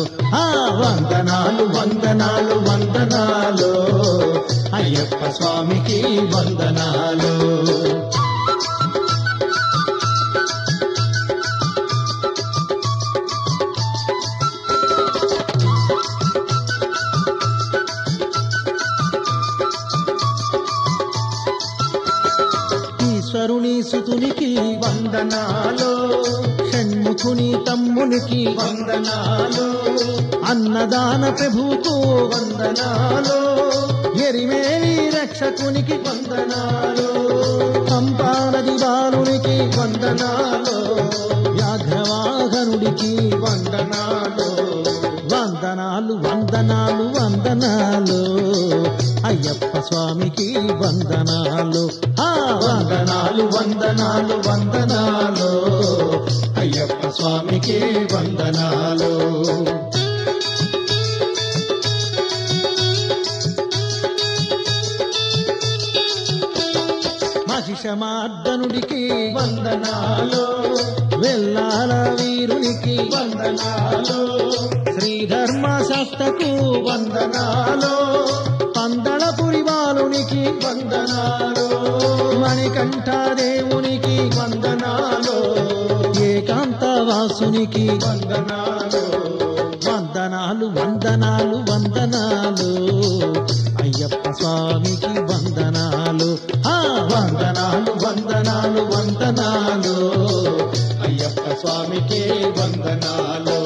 ఆ వందనాలు వందనాలు వందనాలు అయ్యప్ప స్వామికి వందనాలు ఈశ్వరుని సుతునికి వందనాలు షణ్ముఖుని తమ్మునికి వందనాలు అన్నదాన ప్రభువుకు వందనాలు ఎరిమేలి రక్షకునికి వందనాలు సంపానది బాలునికి వందనాలు వ్యాఘ్రవాహనుడికి వందనాలు వందనాలు వందనాలు వందనాలు అయ్యప్ప స్వామికి వందనాలు ఆ వందనాలు వందనాలు వందనాలు అయ్యప్ప స్వామికి వందనాలు మహిషమార్దనుడికి వందనాలు వెల్లాల వీరునికి వందనాలు శ్రీధర్మ శాస్త్రకు వందనాలు పందళపురి బాలునికి వందనాలు మణికంఠ దేవునికి వందనాలు ఏకాంత వాసునికి వందనాలు వందనాలు వందనాలు వందనాలు అయ్యప్ప స్వామికి వందనాలు ఆ వందనాలు వందనాలు వందనాలు అయ్యప్ప స్వామికి వందనాలు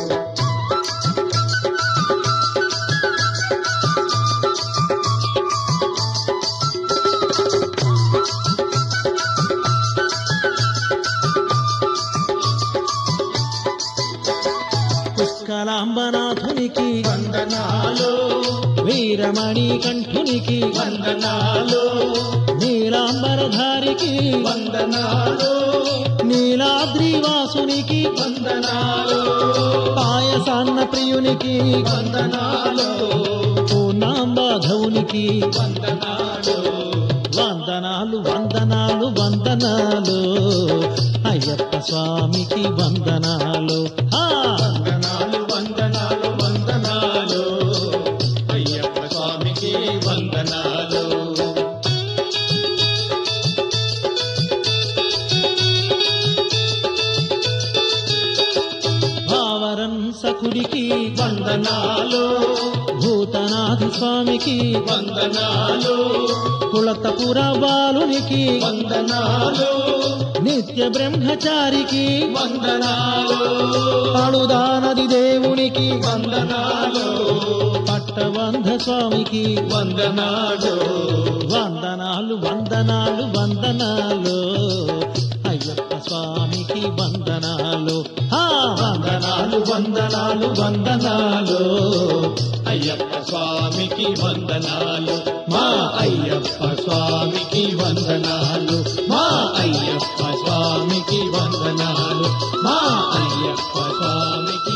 పుష్కలాంబనాథునికి వందనాలు వీరమణి కంఠునికి వందనాలు నీలాంబరధారికి వందనాలు నీలాద్రివాసునికి వందనాలు పాయసాన్న ప్రియునికి వందనాలు పూర్ణాంబాధవునికి వందనాలు వందనాలు వందనాలు వందనాలు అయ్యప్ప స్వామికి వందనాలు ఆ వందనాలు వందనాలు వందనాలు అయ్యప్ప స్వామికి వందనాలు భావరం సఖుడికి వందనాలు భూతనాథ స్వామికి వందనాలు కులతపుర బాలునికి వందనాలు నిత్య బ్రహ్మచారికి వందనాలు అడుదానది దేవునికి వందనాలు పట్టబంధ స్వామికి వందనాలు వందనాలు వందనాలు వందనాలు అయ్యప్ప స్వామికి వందనాలు ఆ వందనాలు వందనాలు వందనాలు అయ్యప్ప స్వామికి వందనాలు మా అయ్యప్ప స్వామికి వందనాలు మా అయ్యప్ప స్వామికి వందనాలు మా అయ్యప్ప స్వామికి